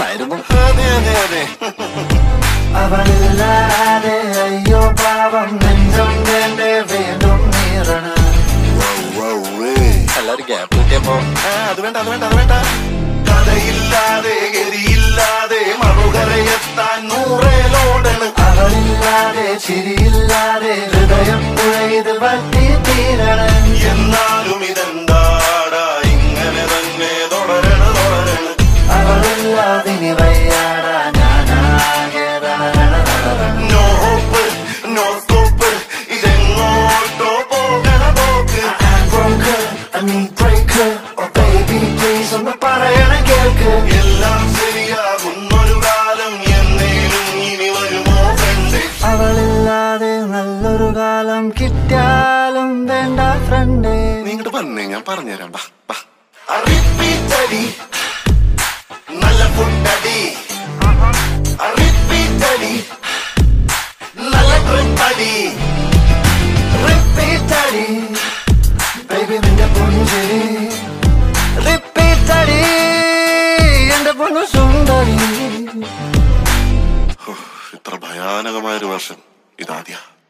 വേണമായിരുന്നു അതെ അതെ അതെ അവളില്ലാതെ അയ്യോ പാവം നെഞ്ചം വേണ്ടേ വീണ്ടും നീറണ എല്ലാവരും ഗ്യാപ്പ് കിട്ടിയപ്പോ ആ, അത് വേണ്ട അത് വേണ്ട അത് വേണ്ട കഥയില്ലാതെ ഗതിയില്ലാതെ മറുകരയെത്താൻ നൂറേലോടണ് അവളില്ലാതെ ചിരിയില്ലാതെ ഹൃദയം പുഴയിൽ വറ്റി തീരണം എന്നാലും ഇതെന്താടാ ഇങ്ങനെ തന്നെ തുടരണ തുടരണ അവളില്ലാതെ ഇനി വയ്യാടാ ഞാനാകെ രണരണ രണരണ നോ ഹോപ്പ് നോ സ്കോപ്പ് ഇതെങ്ങോട്ടോ പോകണ പോക്ക് broker, I need breaker. Oh baby, please ഒന്ന് പറയണ കേൾക്ക് എല്ലാം ശരിയാകുന്നൊരു കാലം എന്നേലും ഇനി വരുമോ ഫ്രണ്ട് അവളില്ലാതെ നല്ലൊരു കാലം കിട്ടിയാലും വേണ്ട ഫ്രണ്ടേ നീ ഇങ്ങോട്ട് വന്നേ ഞാൻ പറഞ്ഞുതരാം ബാ ബാ റിപ്പീറ്റടി നല്ല ഫുഡടി റിപ്പീറ്റടി നല്ല ട്രിപ്പടി റിപ്പീറ്റ് അടി ബേബി നിന്റെ പൊന്നു ശരി റിപ്പീറ്റ് അടി എന്റെ പൊന്നു സുന്ദരി ഇത്ര ഭയാനകമായൊരു വർഷം ഇതാദ്യ